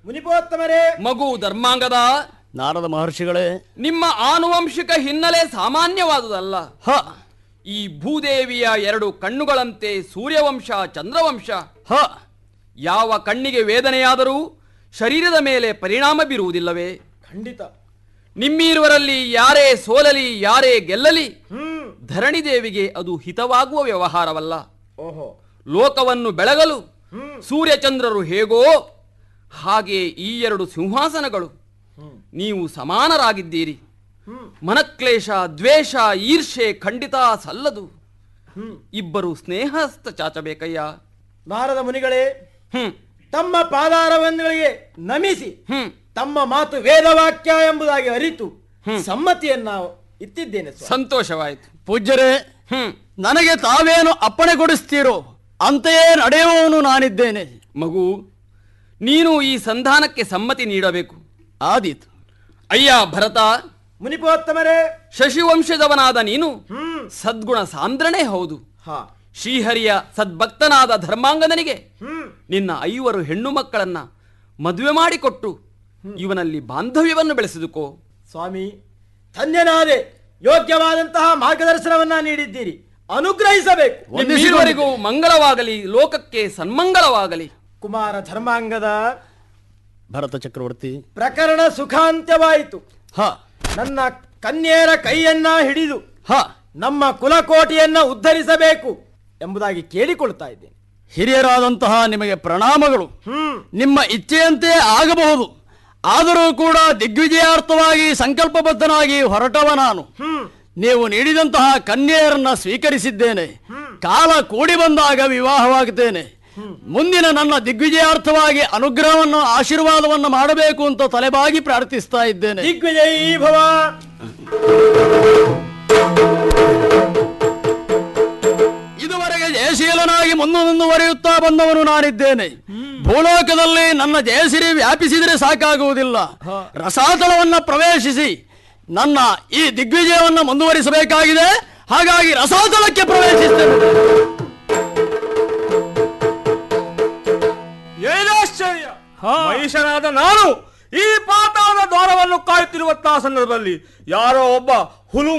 ಮುನಿಪೋತ್ತಮರೇ ಮಗು ಧರ್ಮಾಂಗದ ನಾರದ ಮಹರ್ಷಿಗಳೇ ನಿಮ್ಮ ಆನುವಂಶಿಕ ಹಿನ್ನೆಲೆ ಸಾಮಾನ್ಯವಾದುದಲ್ಲ ಹ ಈ ಭೂದೇವಿಯ ಎರಡು ಕಣ್ಣುಗಳಂತೆ ಸೂರ್ಯವಂಶ ಚಂದ್ರವಂಶ ಹ ಯಾವ ಕಣ್ಣಿಗೆ ವೇದನೆಯಾದರೂ ಶರೀರದ ಮೇಲೆ ಪರಿಣಾಮ ಬೀರುವುದಿಲ್ಲವೇ ಖಂಡಿತ ನಿಮ್ಮೀರುವರಲ್ಲಿ ಯಾರೇ ಸೋಲಲಿ ಯಾರೇ ಗೆಲ್ಲಲಿ ಹ್ಮ್ ಧರಣಿ ದೇವಿಗೆ ಅದು ಹಿತವಾಗುವ ವ್ಯವಹಾರವಲ್ಲ ಓಹೋ ಲೋಕವನ್ನು ಬೆಳಗಲು ಹ್ಮ್ ಸೂರ್ಯಚಂದ್ರರು ಹೇಗೋ ಹಾಗೆ ಈ ಎರಡು ಸಿಂಹಾಸನಗಳು ಹ್ಮ್ ನೀವು ಸಮಾನರಾಗಿದ್ದೀರಿ ಹ್ಮ್ ಮನಕ್ಲೇಶ ದ್ವೇಷ ಈರ್ಷೆ ಖಂಡಿತ ಸಲ್ಲದು ಹ್ಮ್ ಇಬ್ಬರು ಸ್ನೇಹಸ್ತ ಚಾಚಬೇಕಯ್ಯ ನಾರದ ಮುನಿಗಳೇ ಹ್ಮ್ ತಮ್ಮ ಪಾದಾರವಂದಗಳಿಗೆ ನಮಿಸಿ ಹ್ಮ್ ತಮ್ಮ ಮಾತು ವೇದವಾಕ್ಯ ಎಂಬುದಾಗಿ ಅರಿತು ಸಮ್ಮತಿಯನ್ನ ಇತ್ತಿದ್ದೇನೆ ಸ್ವಾಮಿ. ಸಂತೋಷವಾಯಿತು ಪೂಜ್ಯರೇ ಹ್ಮ್ ನನಗೆ ತಾವೇನು ಅಪ್ಪಣೆ ಕೊಡಿಸ್ತೀರೋ ಅಂತೆಯೇ ನಡೆಯುವವನು ನಾನಿದ್ದೇನೆ ಮಗು ನೀನು ಈ ಸಂಧಾನಕ್ಕೆ ಸಮ್ಮತಿ ನೀಡಬೇಕು ಆದೀತು ಅಯ್ಯ ಭರತ ಮುನಿಪೋತ್ತಮರೇ ಶಶಿವಂಶದವನಾದ ನೀನು ಹ್ಮ್ ಸದ್ಗುಣ ಸಾಂದ್ರನೇ ಹೌದು ಹಾ ಶ್ರೀಹರಿಯ ಸದ್ಭಕ್ತನಾದ ಧರ್ಮಾಂಗದನಿಗೆ ಹ್ಮ್ ನಿನ್ನ ಐವರು ಹೆಣ್ಣು ಮಕ್ಕಳನ್ನ ಮದುವೆ ಮಾಡಿಕೊಟ್ಟು ಇವನಲ್ಲಿ ಬಾಂಧವ್ಯವನ್ನು ಬೆಳೆಸಿದುಕೋ ಸ್ವಾಮಿ ಧನ್ಯನಾದೆ ಯೋಗ್ಯವಾದಂತಹ ಮಾರ್ಗದರ್ಶನವನ್ನ ನೀಡಿದ್ದೀರಿ ಅನುಗ್ರಹಿಸಬೇಕು ನಿಮ್ಮಿರುವರಿಗೂ ಮಂಗಳವಾಗಲಿ ಲೋಕಕ್ಕೆ ಸನ್ಮಂಗಳವಾಗಲಿ ಕುಮಾರ ಧರ್ಮಾಂಗದ ಭರತ ಚಕ್ರವರ್ತಿ ಪ್ರಕರಣ ಸುಖಾಂತ್ಯವಾಯಿತು ಹ ನನ್ನ ಕನ್ಯೆಯರ ಕೈಯನ್ನ ಹಿಡಿದು ಹ ನಮ್ಮ ಕುಲಕೋಟಿಯನ್ನ ಉದ್ಧರಿಸಬೇಕು ಎಂಬುದಾಗಿ ಕೇಳಿಕೊಳ್ತಾ ಇದ್ದೇನೆ ಹಿರಿಯರಾದಂತಹ ನಿಮಗೆ ಪ್ರಣಾಮಗಳು ಹ್ಮ್ ನಿಮ್ಮ ಇಚ್ಛೆಯಂತೆ ಆಗಬಹುದು ಆದರೂ ಕೂಡ ದಿಗ್ವಿಜಯಾರ್ಥವಾಗಿ ಸಂಕಲ್ಪಬದ್ಧನಾಗಿ ಹೊರಟವ ನಾನು ಹ್ಮ್ ನೀವು ನೀಡಿದಂತಹ ಕನ್ಯೆಯರನ್ನ ಸ್ವೀಕರಿಸಿದ್ದೇನೆ ಕಾಲ ಕೂಡಿ ಬಂದಾಗ ವಿವಾಹವಾಗುತ್ತೇನೆ ಮುಂದಿನ ನನ್ನ ದಿಗ್ವಿಜಯಾರ್ಥವಾಗಿ ಅನುಗ್ರಹವನ್ನು ಆಶೀರ್ವಾದವನ್ನು ಮಾಡಬೇಕು ಅಂತ ತಲೆಬಾಗಿ ಪ್ರಾರ್ಥಿಸ್ತಾ ಇದ್ದೇನೆ ದಿಗ್ವಿಜಯೀ ಭವ ಇದುವರೆಗೆ ಜಯಶೀಲನಾಗಿ ಮುಂದೆ ಮುಂದುವರಿಯುತ್ತಾ ಬಂದವನು ನಾನಿದ್ದೇನೆ ಭೂಲೋಕದಲ್ಲಿ ನನ್ನ ಜಯಸಿರಿ ವ್ಯಾಪಿಸಿದರೆ ಸಾಕಾಗುವುದಿಲ್ಲ ರಸಾತಳವನ್ನ ಪ್ರವೇಶಿಸಿ ನನ್ನ ಈ ದಿಗ್ವಿಜಯವನ್ನ ಮುಂದುವರಿಸಬೇಕಾಗಿದೆ ಹಾಗಾಗಿ ರಸಾತಳಕ್ಕೆ ಪ್ರವೇಶಿಸ್ತೇನೆ ಏನಾಶ್ಚರ್ಯ ಮಹಿಷನಾದ ನಾನು ಈ ಪಾತಾಳದ ದ್ವಾರವನ್ನು ಕಾಯುತ್ತಿರುವಂತಹ ಸಂದರ್ಭದಲ್ಲಿ ಯಾರೋ ಒಬ್ಬ ಹುಲು